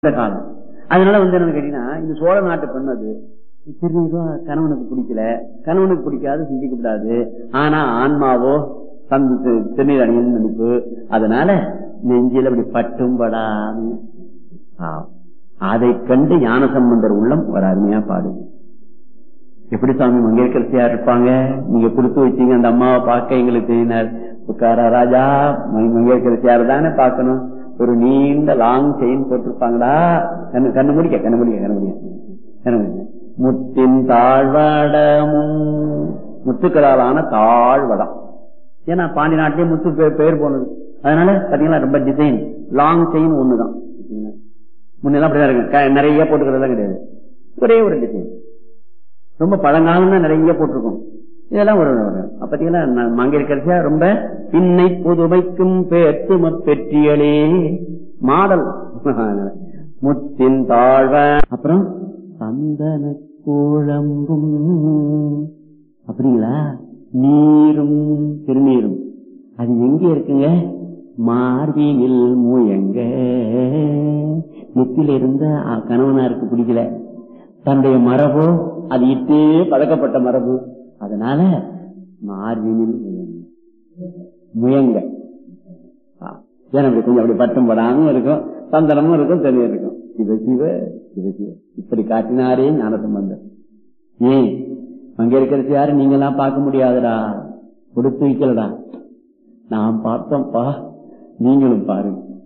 இந்த காலம் அதனால வந்து என்ன கேட்டீங்கன்னா இந்த சோழ நாட்டு பெண் அது திருநீரோ கணவனுக்கு பிடிக்கல கணவனுக்கு பிடிக்காது சிந்திக்க கூடாது ஆனா ஆன்மாவோ தந்து திருநீர் அணியன்னு நினைப்பு அதனால நெஞ்சில் அப்படி பட்டும் படாது அதை கண்டு ஞான சம்பந்தர் உள்ளம் ஒரு அருமையா பாடுது எப்படி சாமி மங்கேற்கரசியா இருப்பாங்க நீங்க கொடுத்து வச்சீங்க அந்த அம்மாவை பார்க்க எங்களுக்கு தெரியினார் உட்காரா ராஜா மங்கேற்கரசியார் தானே பார்க்கணும் ஒரு நீண்ட லாங் செயின் போட்டிருப்பாங்களா கண்ணு கண்ணு முடிக்க கண்ணு முடிக்க கண்ணு முடிக்க கண்ணு முடிக்க முத்தின் தாழ்வடமும் முத்துக்களாலான தாழ்வடம் ஏன்னா பாண்டி நாட்டிலே முத்து பெயர் போனது அதனால பாத்தீங்களா ரொம்ப டிசைன் லாங் செயின் ஒண்ணுதான் முன்னெல்லாம் அப்படிதான் இருக்கு நிறைய போட்டுக்கிறதெல்லாம் கிடையாது ஒரே ஒரு டிசைன் ரொம்ப பழங்காலம் தான் நிறைய போட்டிருக்கோம் இதெல்லாம் ஒரு பாத்தீங்கன்னா மங்கையர்கரசியா ரொம்ப பின்னை புதுமைக்கும் பேத்தும பெற்றியலே மாடல் முத்தின் தாழ்வ அப்புறம் சந்தன குழம்பும் அப்படிங்களா நீரும் திருநீரும் அது எங்க இருக்குங்க மார்பினில் மூயங்க நெத்தில இருந்த கணவனாருக்கு பிடிக்கல தன்னுடைய மரபோ அது இட்டே பழக்கப்பட்ட மரபு அதனால மார்பினில் முயங்க ஏன்னா கொஞ்சம் அப்படி பட்டம் படாம இருக்கும் சந்தனமும் இருக்கும் தெரிய இருக்கும் சிவ சிவ சிவ சிவ இப்படி காட்டினாரே ஞான சம்பந்தம் ஏன் அங்க இருக்கிறது யாரு நீங்க எல்லாம் பார்க்க முடியாதுடா கொடுத்து வைக்கலடா நான் பார்த்தோம்ப்பா நீங்களும் பாருங்க